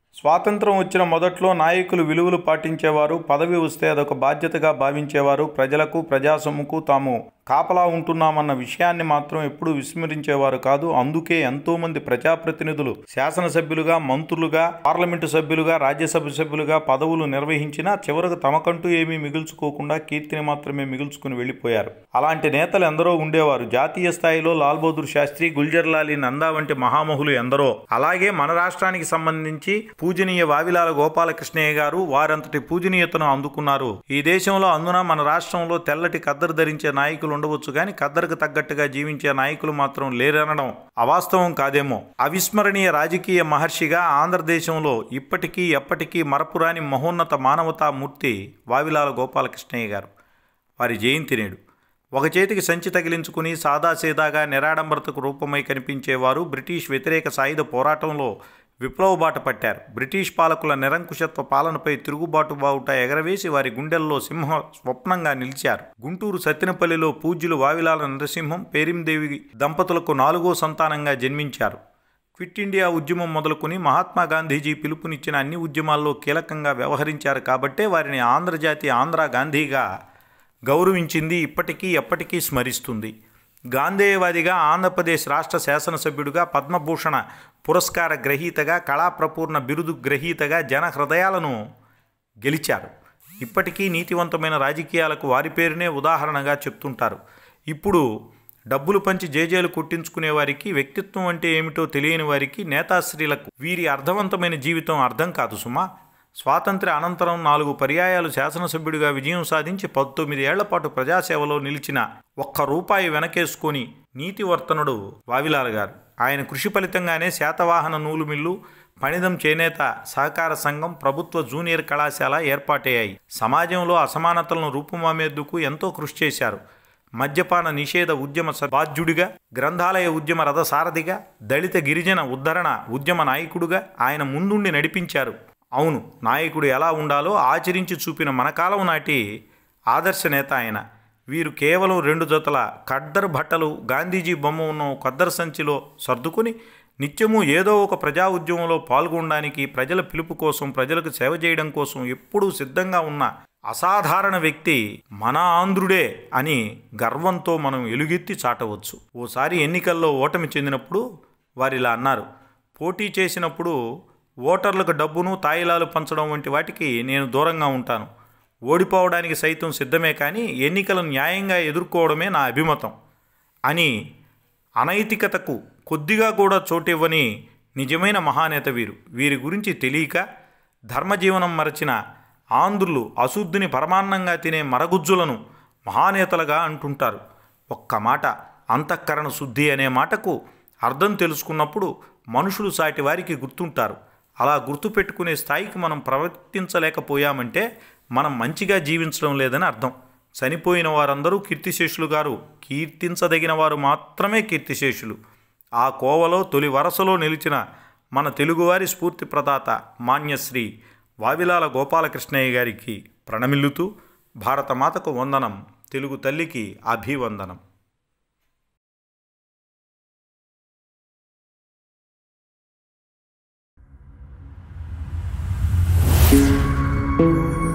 స్వాతంత్రం వచ్చిన మొదట్లో నాయకులు విలువలు పాటించేవారు పదవి వస్తే అదొక బాధ్యతగా భావించేవారు ప్రజలకు ప్రజాసొమ్ముకు తాము కాపలా ఉంటున్నామన్న విషయాన్ని మాత్రం ఎప్పుడూ విస్మరించేవారు కాదు అందుకే ఎంతోమంది ప్రజాప్రతినిధులు శాసనసభ్యులుగా మంత్రులుగా పార్లమెంటు సభ్యులుగా రాజ్యసభ సభ్యులుగా పదవులు నిర్వహించినా చివరకు తమకంటూ ఏమీ మిగుల్చుకోకుండా కీర్తిని మాత్రమే మిగుల్చుకుని వెళ్ళిపోయారు అలాంటి నేతలు ఎందరో ఉండేవారు జాతీయ స్థాయిలో లాల్ బహదూర్ శాస్త్రి గుల్జర్ లాలి నందా వంటి మహామహులు ఎందరో అలాగే మన రాష్ట్రానికి సంబంధించి పూజనీయ వావిలాల గోపాలకృష్ణయ్య గారు వారంతటి పూజనీయతను అందుకున్నారు ఈ దేశంలో అందున మన రాష్ట్రంలో తెల్లటి కద్దరు ధరించే నాయకులు ఉండవచ్చు కానీ కద్దరుకు తగ్గట్టుగా జీవించే నాయకులు మాత్రం లేరనడం అవాస్తవం కాదేమో అవిస్మరణీయ రాజకీయ మహర్షిగా ఆంధ్రదేశంలో ఇప్పటికీ ఎప్పటికీ మరపురాని మహోన్నత మానవతా మూర్తి వావిలాల గోపాలకృష్ణయ్య గారు వారి జయంతి నేడు ఒక చేతికి సంచి తగిలించుకుని సాదాసీదాగా నిరాడంబరతకు రూపమై కనిపించేవారు బ్రిటిష్ వ్యతిరేక సాయుధ పోరాటంలో విప్లవ బాట పట్టారు బ్రిటిష్ పాలకుల నిరంకుశత్వ పాలనపై తిరుగుబాటు బావుట ఎగరవేసి వారి గుండెల్లో సింహ స్వప్నంగా నిలిచారు గుంటూరు సత్తెనపల్లిలో పూజ్యులు వావిలాల నరసింహం పేరిందేవి దంపతులకు నాలుగో సంతానంగా జన్మించారు క్విట్ ఇండియా ఉద్యమం మొదలుకొని మహాత్మా గాంధీజీ పిలుపునిచ్చిన అన్ని ఉద్యమాల్లో కీలకంగా వ్యవహరించారు కాబట్టే వారిని ఆంధ్రజాతి ఆంధ్ర గాంధీగా గౌరవించింది ఇప్పటికీ ఎప్పటికీ స్మరిస్తుంది గాంధేయవాదిగా ఆంధ్రప్రదేశ్ రాష్ట్ర శాసనసభ్యుడిగా పద్మభూషణ పురస్కార గ్రహీతగా కళాప్రపూర్ణ బిరుదు గ్రహీతగా జన హృదయాలను గెలిచారు ఇప్పటికీ నీతివంతమైన రాజకీయాలకు వారి పేరునే ఉదాహరణగా చెప్తుంటారు ఇప్పుడు డబ్బులు పంచి జేజేలు కొట్టించుకునే వారికి వ్యక్తిత్వం అంటే ఏమిటో తెలియని వారికి నేతాశ్రీలకు వీరి అర్థవంతమైన జీవితం అర్థం కాదు సుమా స్వాతంత్ర్య అనంతరం నాలుగు పర్యాయాలు శాసనసభ్యుడిగా విజయం సాధించి పంతొమ్మిది ఏళ్ల పాటు ప్రజాసేవలో నిలిచిన ఒక్క రూపాయి వెనకేసుకొని నీతివర్తనుడు వావిలాల్ గారు ఆయన కృషి ఫలితంగానే శాతవాహన నూలు మిల్లు పణిదం చేనేత సహకార సంఘం ప్రభుత్వ జూనియర్ కళాశాల ఏర్పాటయ్యాయి సమాజంలో అసమానతలను రూపుమామేందుకు ఎంతో కృషి చేశారు మద్యపాన నిషేధ ఉద్యమ బాధ్యుడిగా గ్రంథాలయ ఉద్యమ రథసారథిగా దళిత గిరిజన ఉద్ధరణ ఉద్యమ నాయకుడుగా ఆయన ముందుండి నడిపించారు అవును నాయకుడు ఎలా ఉండాలో ఆచరించి చూపిన మనకాలం నాటి ఆదర్శ నేత ఆయన వీరు కేవలం రెండు జతల ఖద్దరు బట్టలు గాంధీజీ బొమ్మ ఉన్న ఖద్దరు సంచిలో సర్దుకుని నిత్యము ఏదో ఒక ప్రజా ఉద్యమంలో పాల్గొనడానికి ప్రజల పిలుపు కోసం ప్రజలకు సేవ చేయడం కోసం ఎప్పుడూ సిద్ధంగా ఉన్న అసాధారణ వ్యక్తి మన ఆంధ్రుడే అని గర్వంతో మనం ఎలుగెత్తి చాటవచ్చు ఓసారి ఎన్నికల్లో ఓటమి చెందినప్పుడు వారిలా అన్నారు పోటీ చేసినప్పుడు ఓటర్లకు డబ్బును తాయిలాలు పంచడం వంటి వాటికి నేను దూరంగా ఉంటాను ఓడిపోవడానికి సైతం సిద్ధమే కానీ ఎన్నికలను న్యాయంగా ఎదుర్కోవడమే నా అభిమతం అని అనైతికతకు కొద్దిగా కూడా చోటివ్వని నిజమైన మహానేత వీరు వీరి గురించి తెలియక ధర్మజీవనం మరచిన ఆంధ్రులు అశుద్ధిని పరమాన్నంగా తినే మరగుజ్జులను మహానేతలుగా అంటుంటారు ఒక్క మాట అంతఃకరణ శుద్ధి అనే మాటకు అర్థం తెలుసుకున్నప్పుడు మనుషులు సాటి వారికి గుర్తుంటారు అలా గుర్తుపెట్టుకునే స్థాయికి మనం ప్రవర్తించలేకపోయామంటే మనం మంచిగా జీవించడం లేదని అర్థం చనిపోయిన వారందరూ కీర్తిశేషులు గారు కీర్తించదగిన వారు మాత్రమే కీర్తిశేషులు ఆ కోవలో తొలి వరసలో నిలిచిన మన తెలుగువారి స్ఫూర్తి ప్రదాత మాన్యశ్రీ వావిలాల గోపాలకృష్ణయ్య గారికి ప్రణమిల్లుతూ భారతమాతకు వందనం తెలుగు తల్లికి అభివందనం thank you